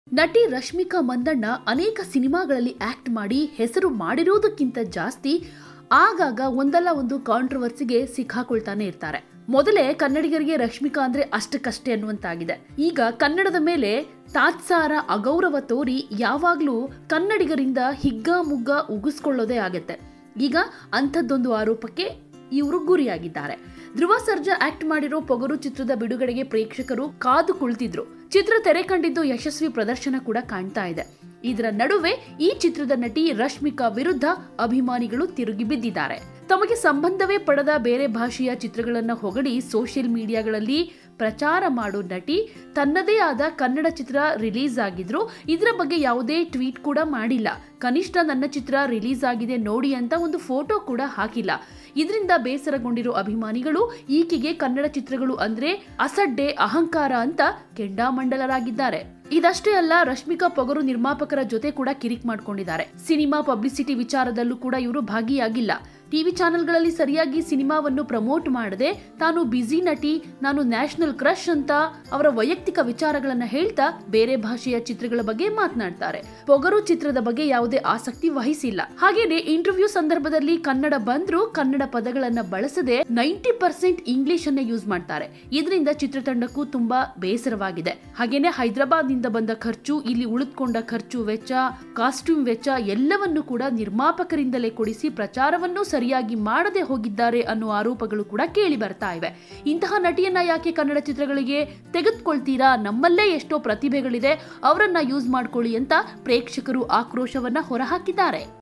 ನಟಿ ರಶ್ಮಿಕಾ ಮಂದಣ್ಣ ಅನೇಕ ಸಿನಿಮಾಗಳಲ್ಲಿ ಆಕ್ಟ್ ಮಾಡಿ ಹೆಸರು ಮಾಡಿರುವುದಕ್ಕಿಂತ ಜಾಸ್ತಿ ಆಗಾಗ ಒಂದಲ್ಲ ಒಂದು ಕಾಂಟ್ರವರ್ಸಿಗೆ ಸಿಕ್ಕಾಕೊಳ್ತಾನೆ ಇರ್ತಾರೆ ಮೊದಲೇ ಕನ್ನಡಿಗರಿಗೆ ರಶ್ಮಿಕಾ ಅಂದ್ರೆ ಅಷ್ಟಕ್ಕಷ್ಟೇ ಅನ್ನುವಂತಾಗಿದೆ ಈಗ ಕನ್ನಡದ ಮೇಲೆ ತಾತ್ಸಾರ ಅಗೌರವ ತೋರಿ ಯಾವಾಗ್ಲೂ ಕನ್ನಡಿಗರಿಂದ ಹಿಗ್ಗಾಮುಗ್ಗ ಉಗಿಸ್ಕೊಳ್ಳೋದೇ ಆಗತ್ತೆ ಈಗ ಅಂಥದ್ದೊಂದು ಆರೋಪಕ್ಕೆ ಇವರು ಗುರಿಯಾಗಿದ್ದಾರೆ ಧ್ರುವ ಸರ್ಜಾ ಆಕ್ಟ್ ಮಾಡಿರೋ ಪೊಗರು ಚಿತ್ರದ ಬಿಡುಗಡೆಗೆ ಪ್ರೇಕ್ಷಕರು ಕಾದು ಕುಳಿತಿದ್ರು ಚಿತ್ರ ತೆರೆ ಕಂಡಿದ್ದು ಯಶಸ್ವಿ ಪ್ರದರ್ಶನ ಕೂಡ ಕಾಣ್ತಾ ಇದೆ ಇದರ ನಡುವೆ ಈ ಚಿತ್ರದ ನಟಿ ರಶ್ಮಿಕಾ ವಿರುದ್ಧ ಅಭಿಮಾನಿಗಳು ತಿರುಗಿ ಬಿದ್ದಿದ್ದಾರೆ ತಮಗೆ ಸಂಬಂಧವೇ ಪಡದ ಬೇರೆ ಭಾಷೆಯ ಚಿತ್ರಗಳನ್ನ ಹೊಗಳಿ ಸೋಷಿಯಲ್ ಮೀಡಿಯಾಗಳಲ್ಲಿ ಪ್ರಚಾರ ಮಾಡೋ ನಟಿ ತನ್ನದೇ ಆದ ಕನ್ನಡ ಚಿತ್ರ ರಿಲೀಸ್ ಆಗಿದ್ರು ಇದರ ಬಗ್ಗೆ ಯಾವುದೇ ಟ್ವೀಟ್ ಕೂಡ ಮಾಡಿಲ್ಲ ಕನಿಷ್ಠ ನನ್ನ ಚಿತ್ರ ರಿಲೀಸ್ ಆಗಿದೆ ನೋಡಿ ಅಂತ ಒಂದು ಫೋಟೋ ಕೂಡ ಹಾಕಿಲ್ಲ ಇದರಿಂದ ಬೇಸರಗೊಂಡಿರೋ ಅಭಿಮಾನಿಗಳು ಈಕೆಗೆ ಕನ್ನಡ ಚಿತ್ರಗಳು ಅಂದ್ರೆ ಅಸಡ್ಡೆ ಅಹಂಕಾರ ಅಂತ ಕೆಂಡಾಮಂಡಲರಾಗಿದ್ದಾರೆ ಇದಷ್ಟೇ ಅಲ್ಲ ರಶ್ಮಿಕಾ ಪೊಗರು ನಿರ್ಮಾಪಕರ ಜೊತೆ ಕೂಡ ಕಿರಿಕ್ ಮಾಡ್ಕೊಂಡಿದ್ದಾರೆ ಸಿನಿಮಾ ಪಬ್ಲಿಸಿಟಿ ವಿಚಾರದಲ್ಲೂ ಕೂಡ ಇವರು ಭಾಗಿಯಾಗಿಲ್ಲ ಟಿವಿ ಚಾನೆಲ್ಗಳಲ್ಲಿ ಸರಿಯಾಗಿ ಸಿನಿಮಾವನ್ನು ಪ್ರಮೋಟ್ ಮಾಡದೆ ತಾನು ಬ್ಯುಸಿ ನಟಿ ನಾನು ನ್ಯಾಷನಲ್ ಕ್ರಶ್ ಅಂತ ಅವರ ವೈಯಕ್ತಿಕ ವಿಚಾರಗಳನ್ನ ಹೇಳ್ತಾ ಬೇರೆ ಭಾಷೆಯ ಚಿತ್ರಗಳ ಬಗ್ಗೆ ಮಾತನಾಡ್ತಾರೆ ಪೊಗರು ಚಿತ್ರದ ಬಗ್ಗೆ ಯಾವುದೇ ಆಸಕ್ತಿ ವಹಿಸಿಲ್ಲ ಹಾಗೇನೆ ಇಂಟರ್ವ್ಯೂ ಸಂದರ್ಭದಲ್ಲಿ ಕನ್ನಡ ಬಂದ್ರೂ ಕನ್ನಡ ಪದಗಳನ್ನ ಬಳಸದೆ ನೈಂಟಿ ಪರ್ಸೆಂಟ್ ಇಂಗ್ಲಿಷ್ ಅನ್ನ ಯೂಸ್ ಮಾಡ್ತಾರೆ ಇದರಿಂದ ಚಿತ್ರತಂಡಕ್ಕೂ ತುಂಬಾ ಬೇಸರವಾಗಿದೆ ಹಾಗೇನೆ ಹೈದರಾಬಾದ್ ನಿಂದ ಬಂದ ಖರ್ಚು ಇಲ್ಲಿ ಉಳಿದುಕೊಂಡ ಖರ್ಚು ವೆಚ್ಚ ಕಾಸ್ಟ್ಯೂಮ್ ವೆಚ್ಚ ಎಲ್ಲವನ್ನು ಕೂಡ ನಿರ್ಮಾಪಕರಿಂದಲೇ ಕೊಡಿಸಿ ಪ್ರಚಾರವನ್ನು ಸರಿಯಾಗಿ ಮಾಡದೆ ಹೋಗಿದ್ದಾರೆ ಅನ್ನೋ ಆರೋಪಗಳು ಕೂಡ ಕೇಳಿ ಬರ್ತಾ ಇವೆ ಇಂತಹ ನಟಿಯನ್ನ ಯಾಕೆ ಕನ್ನಡ ಚಿತ್ರಗಳಿಗೆ ತೆಗೆದುಕೊಳ್ತೀರಾ ನಮ್ಮಲ್ಲೇ ಎಷ್ಟೋ ಪ್ರತಿಭೆಗಳಿದೆ ಅವರನ್ನ ಯೂಸ್ ಮಾಡ್ಕೊಳ್ಳಿ ಅಂತ ಪ್ರೇಕ್ಷಕರು ಆಕ್ರೋಶವನ್ನ ಹೊರಹಾಕಿದ್ದಾರೆ